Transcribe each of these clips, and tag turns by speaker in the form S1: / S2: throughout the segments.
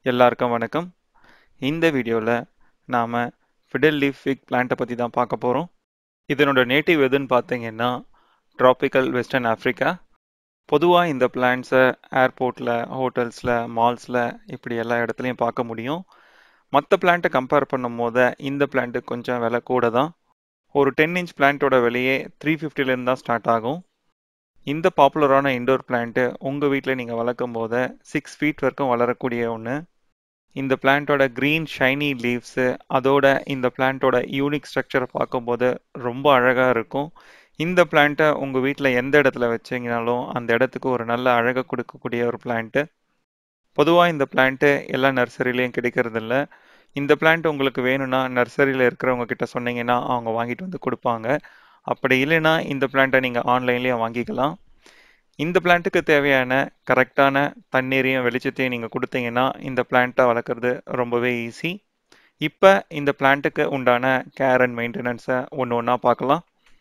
S1: எல்லாருக்கும் வணக்கம் இந்த வீடியோவில் நாம் ஃபிடல் லீஃப் ஃபிக் பிளான்ட்டை பற்றி தான் பார்க்க போகிறோம் இதனோட நேட்டிவ் எதுன்னு பார்த்தீங்கன்னா ட்ராபிக்கல் வெஸ்டர்ன் ஆஃப்ரிக்கா பொதுவாக இந்த பிளான்ட்ஸை ஏர்போர்ட்டில் ஹோட்டல்ஸில் மால்ஸில் இப்படி எல்லா இடத்துலையும் பார்க்க முடியும் மற்ற பிளான்ட்டை கம்பேர் பண்ணும் போது இந்த பிளான்ட்டு கொஞ்சம் விலை கூட தான் ஒரு டென் இன்ச் பிளான்ட்டோட விலையே த்ரீ ஃபிஃப்டிலேருந்து தான் ஸ்டார்ட் ஆகும் இந்த பாப்புலரான இண்டோர் பிளான்ட்டு உங்கள் வீட்டில் நீங்கள் வளர்க்கும் போது சிக்ஸ் ஃபீட் வரைக்கும் வளரக்கூடிய ஒன்று இந்த பிளான்ட்டோட க்ரீன் ஷைனி லீவ்ஸு அதோட இந்த பிளான்ட்டோட யூனிக் ஸ்ட்ரக்சரை பார்க்கும்போது ரொம்ப அழகாக இருக்கும் இந்த பிளான்ட்டை உங்கள் வீட்டில் எந்த இடத்துல வச்சிங்கனாலும் அந்த இடத்துக்கு ஒரு நல்ல அழகை கொடுக்கக்கூடிய ஒரு பிளான்ட்டு பொதுவாக இந்த பிளான்ட்டு எல்லா நர்சரிலையும் கிடைக்கிறதில்ல இந்த பிளான்ட் உங்களுக்கு வேணும்னா நர்சரியில் இருக்கிறவங்க கிட்ட சொன்னீங்கன்னா அவங்க வாங்கிட்டு வந்து கொடுப்பாங்க அப்படி இல்லைன்னா இந்த பிளான்ட்டை நீங்கள் ஆன்லைன்லேயே வாங்கிக்கலாம் இந்த பிளான்ட்டுக்கு தேவையான கரெக்டான தண்ணீரையும் வெளிச்சத்தையும் நீங்கள் கொடுத்தீங்கன்னா இந்த பிளான்ட்டை வளர்க்குறது ரொம்பவே ஈஸி இப்போ இந்த பிளான்ட்டுக்கு உண்டான கேர் அண்ட் மெயின்டெனன்ஸை ஒன்று ஒன்றா பார்க்கலாம்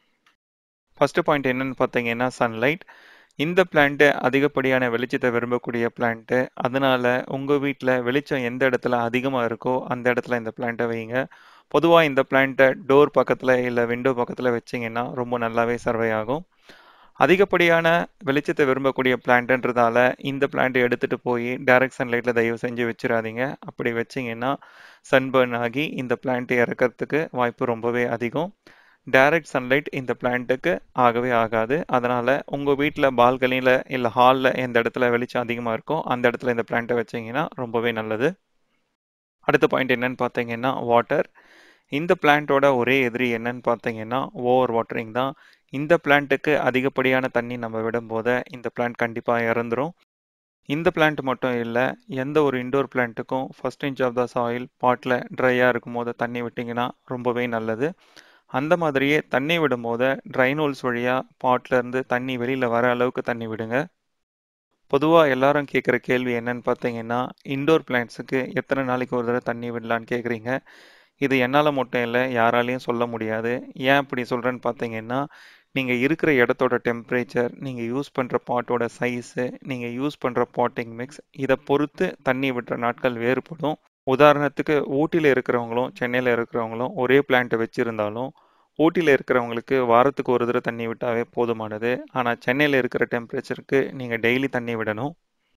S1: ஃபஸ்ட்டு பாயிண்ட் என்னன்னு பார்த்தீங்கன்னா சன்லைட் இந்த பிளான்ட்டு அதிகப்படியான வெளிச்சத்தை விரும்பக்கூடிய பிளான்ட்டு அதனால உங்கள் வீட்டில் வெளிச்சம் எந்த இடத்துல அதிகமாக இருக்கோ அந்த இடத்துல இந்த பிளான்ட்டை வைங்க பொதுவாக இந்த பிளான்ட்டை டோர் பக்கத்தில் இல்லை விண்டோ பக்கத்தில் வச்சிங்கன்னா ரொம்ப நல்லாவே சர்வை ஆகும் அதிகப்படியான வெளிச்சத்தை விரும்பக்கூடிய பிளான்ட்டுன்றதால இந்த பிளான்ட்டை எடுத்துகிட்டு போய் டைரக்ட் சன்லைட்டில் தயவு செஞ்சு வச்சிடாதீங்க அப்படி வச்சிங்கன்னா சன்பர்ன் ஆகி இந்த பிளான்ட்டு இறக்கிறதுக்கு வாய்ப்பு ரொம்பவே அதிகம் டைரக்ட் சன்லைட் இந்த பிளான்ட்டுக்கு ஆகவே ஆகாது அதனால் உங்கள் வீட்டில் பால்கனியில் இல்லை ஹாலில் எந்த இடத்துல வெளிச்சம் அதிகமாக இருக்கோ அந்த இடத்துல இந்த பிளான்ட்டை வச்சிங்கன்னா ரொம்பவே நல்லது அடுத்த பாயிண்ட் என்னன்னு பார்த்தீங்கன்னா வாட்டர் இந்த பிளான்ட்டோட ஒரே எதிரி என்னன்னு பார்த்தீங்கன்னா ஓவர் வாட்டரிங் தான் இந்த பிளான்ட்டுக்கு அதிகப்படியான தண்ணி நம்ம விடும்போது இந்த பிளான்ட் கண்டிப்பாக இறந்துரும் இந்த பிளான்ட் மட்டும் இல்லை எந்த ஒரு இண்டோர் பிளான்ட்டுக்கும் first inch of the soil பாட்டில் ட்ரையாக இருக்கும் போது தண்ணி விட்டிங்கன்னா ரொம்பவே நல்லது அந்த மாதிரியே தண்ணி விடும்போது ட்ரைனோல்ஸ் வழியாக பாட்டிலேருந்து தண்ணி வெளியில் வர அளவுக்கு தண்ணி விடுங்க பொதுவாக எல்லாரும் கேட்குற கேள்வி என்னன்னு பார்த்தீங்கன்னா இண்டோர் பிளான்ட்ஸுக்கு எத்தனை நாளைக்கு ஒரு தடவை தண்ணி விடலான்னு கேட்குறீங்க இது என்னால் மட்டும் இல்லை யாராலையும் சொல்ல முடியாது ஏன் அப்படி சொல்கிறேன்னு பார்த்தீங்கன்னா நீங்கள் இருக்கிற இடத்தோட டெம்பரேச்சர் நீங்கள் யூஸ் பண்ணுற பாட்டோட சைஸு நீங்கள் யூஸ் பண்ணுற பாட்டிங் மிக்ஸ் இதை பொறுத்து தண்ணி விடுற நாட்கள் வேறுபடும் உதாரணத்துக்கு ஊட்டியில் இருக்கிறவங்களும் சென்னையில் இருக்கிறவங்களும் ஒரே பிளான்ட்டை வச்சுருந்தாலும் ஊட்டியில் இருக்கிறவங்களுக்கு வாரத்துக்கு ஒரு தடவை தண்ணி விட்டாவே போதுமானது ஆனால் சென்னையில் இருக்கிற டெம்பரேச்சருக்கு நீங்கள் டெய்லி தண்ணி விடணும்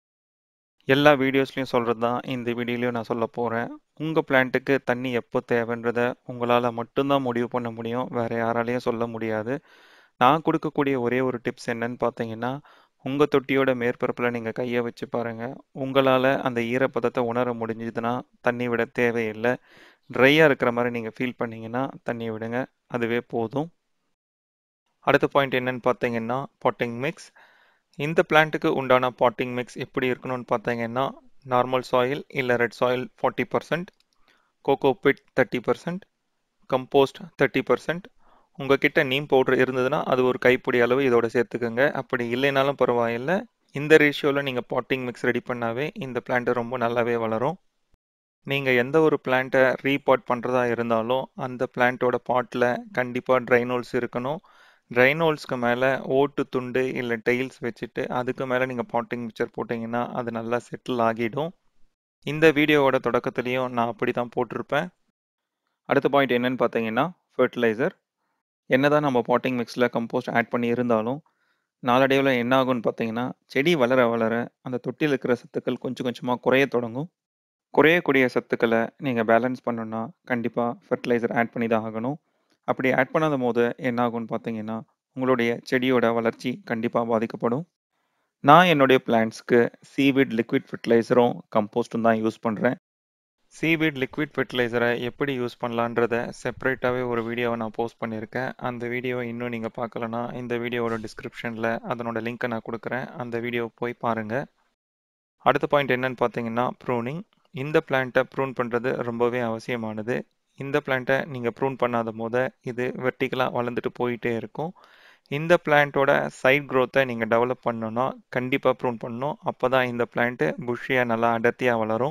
S1: எல்லா வீடியோஸ்லையும் சொல்கிறது தான் இந்த வீடியோலையும் நான் சொல்ல போகிறேன் உங்கள் பிளான்ட்டுக்கு தண்ணி எப்போ தேவைன்றதை உங்களால் மட்டும்தான் முடிவு பண்ண முடியும் வேறு யாராலையும் சொல்ல முடியாது நான் கொடுக்கக்கூடிய ஒரே ஒரு டிப்ஸ் என்னன்னு பார்த்தீங்கன்னா உங்கள் தொட்டியோட மேற்பரப்பில் நீங்கள் கையை வச்சு பாருங்கள் உங்களால் அந்த ஈரப்பதத்தை உணர முடிஞ்சதுன்னா தண்ணி விட தேவையில்லை ட்ரையாக இருக்கிற மாதிரி நீங்கள் ஃபீல் பண்ணிங்கன்னா தண்ணி விடுங்க அதுவே போதும் அடுத்த பாயிண்ட் என்னன்னு பார்த்தீங்கன்னா பாட்டிங் மிக்ஸ் இந்த பிளான்ட்டுக்கு உண்டான பாட்டிங் மிக்ஸ் எப்படி இருக்கணும்னு பார்த்தீங்கன்னா நார்மல் சாயில் இல்லை red soil forty percent coco peat thirty percent compost thirty percent உங்ககிட்ட நீம் பவுடர் இருந்ததுன்னா அது ஒரு கைப்பிடி அளவு இதோட சேர்த்துக்கோங்க அப்படி இல்லைனாலும் பரவாயில்லை இந்த ரேஷியோவில் நீங்கள் பாட்டிங் மிக்ஸ் ரெடி பண்ணாவே இந்த பிளான்ட்டு ரொம்ப நல்லாவே வளரும் நீங்கள் எந்த ஒரு பிளான்ட்டை ரீபாட் பண்ணுறதா இருந்தாலும் அந்த பிளான்ட்டோட பாட்டில் கண்டிப்பாக ட்ரைனோல்ஸ் இருக்கணும் ட்ரைனோல்ஸ்க்கு மேலே ஓட்டு துண்டு இல்லை டெயில்ஸ் வச்சுட்டு அதுக்கு மேலே நீங்கள் பாட்டிங் மிக்சர் போட்டிங்கன்னா அது நல்லா செட்டில் ஆகிடும் இந்த வீடியோவோட தொடக்கத்துலேயும் நான் அப்படி தான் போட்டிருப்பேன் அடுத்த பாயிண்ட் என்னன்னு பார்த்தீங்கன்னா ஃபர்டிலைசர் என்னதான் நம்ம பாட்டிங் மிக்ஸில் கம்போஸ்ட் ஆட் பண்ணி இருந்தாலும் நாளடைவில் என்ன ஆகும்னு பார்த்தீங்கன்னா செடி வளர வளர அந்த தொட்டியில் இருக்கிற சத்துக்கள் கொஞ்சம் கொஞ்சமாக குறைய தொடங்கும் குறையக்கூடிய சத்துக்களை நீங்கள் பேலன்ஸ் பண்ணணுன்னா கண்டிப்பாக ஃபர்டிலைசர் ஆட் பண்ணி தான் ஆகணும் அப்படி ஆட் பண்ணாத போது என்ன ஆகும்னு பார்த்தீங்கன்னா உங்களுடைய செடியோட வளர்ச்சி கண்டிப்பாக பாதிக்கப்படும் நான் என்னுடைய பிளான்ட்ஸ்க்கு சீவிட் லிக்விட் ஃபர்டிலைசரும் கம்போஸ்ட்டும் தான் யூஸ் பண்ணுறேன் சீவிட் லிக்விட் ஃபர்டிலைசரை எப்படி யூஸ் பண்ணலான்றத செப்பரேட்டாகவே ஒரு வீடியோவை நான் போஸ்ட் பண்ணியிருக்கேன் அந்த வீடியோவை இன்னும் நீங்கள் பார்க்கலனா இந்த வீடியோவோட டிஸ்கிரிப்ஷனில் அதனோட லிங்க்கை நான் கொடுக்குறேன் அந்த வீடியோவை போய் பாருங்கள் அடுத்த பாயிண்ட் என்னன்னு பார்த்தீங்கன்னா ப்ரூனிங் இந்த பிளான்ட்டை ப்ரூன் பண்ணுறது ரொம்பவே அவசியமானது இந்த பிளான்ட்டை நீங்கள் ப்ரூன் பண்ணாத போது இது வெர்டிக்கலாக வளர்ந்துட்டு போயிட்டே இருக்கும் இந்த பிளான்ட்டோட சைட் க்ரோத்தை நீங்கள் டெவலப் பண்ணணும்னா கண்டிப்பாக ப்ரூன் பண்ணணும் அப்போ தான் இந்த பிளான்ட்டு புஷ்ஷியாக நல்லா அடர்த்தியாக வளரும்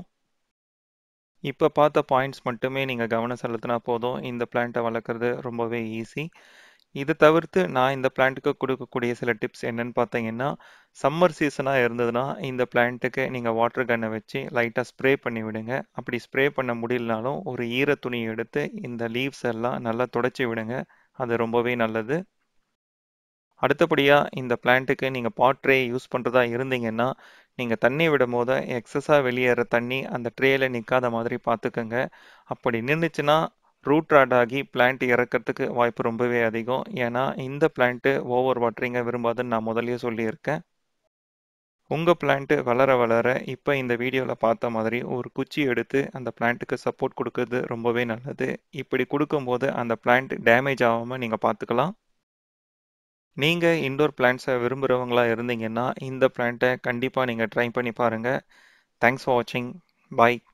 S1: இப்போ பார்த்த பாயிண்ட்ஸ் மட்டுமே நீங்கள் கவனம் செலுத்தினா போதும் இந்த பிளான்ட்டை வளர்க்குறது ரொம்பவே ஈஸி இதை தவிர்த்து நான் இந்த பிளான்ட்டுக்கு கொடுக்கக்கூடிய சில டிப்ஸ் என்னன்னு பார்த்தீங்கன்னா சம்மர் சீசனாக இருந்ததுன்னா இந்த பிளான்ட்டுக்கு நீங்கள் வாட்டர் கன்னை வச்சு லைட்டாக ஸ்ப்ரே பண்ணி விடுங்க அப்படி ஸ்ப்ரே பண்ண முடியலனாலும் ஒரு ஈர துணி எடுத்து இந்த லீவ்ஸ் எல்லாம் நல்லா துடைச்சி விடுங்க அது ரொம்பவே நல்லது அடுத்தபடியாக இந்த பிளான்ட்டுக்கு நீங்கள் பாட் ட்ரே யூஸ் பண்ணுறதா இருந்தீங்கன்னா நீங்கள் தண்ணி விடும் போது எக்ஸஸாக வெளியேற தண்ணி அந்த ட்ரேயில் நிற்காத மாதிரி பார்த்துக்கோங்க அப்படி நின்றுச்சுன்னா ரூட் ராட் ஆகி பிளான்ட் இறக்கிறதுக்கு வாய்ப்பு ரொம்பவே அதிகம் ஏன்னா இந்த பிளான்ட்டு ஓவர் வாட்டரிங்கை விரும்பாதுன்னு நான் முதல்லயே சொல்லியிருக்கேன் உங்கள் பிளான்ட்டு வளர வளர இப்போ இந்த வீடியோவில் பார்த்த மாதிரி ஒரு குச்சி எடுத்து அந்த பிளான்ட்டுக்கு சப்போர்ட் கொடுக்கறது ரொம்பவே நல்லது இப்படி கொடுக்கும்போது அந்த பிளான்ட் டேமேஜ் ஆகாமல் நீங்கள் பார்த்துக்கலாம் நீங்கள் இண்டோர் பிளான்ட்ஸை விரும்புகிறவங்களா இருந்தீங்கன்னா இந்த பிளான்ட்டை கண்டிப்பாக நீங்கள் ட்ரை பண்ணி பாருங்கள் தேங்க்ஸ் ஃபார் வாட்சிங் பாய்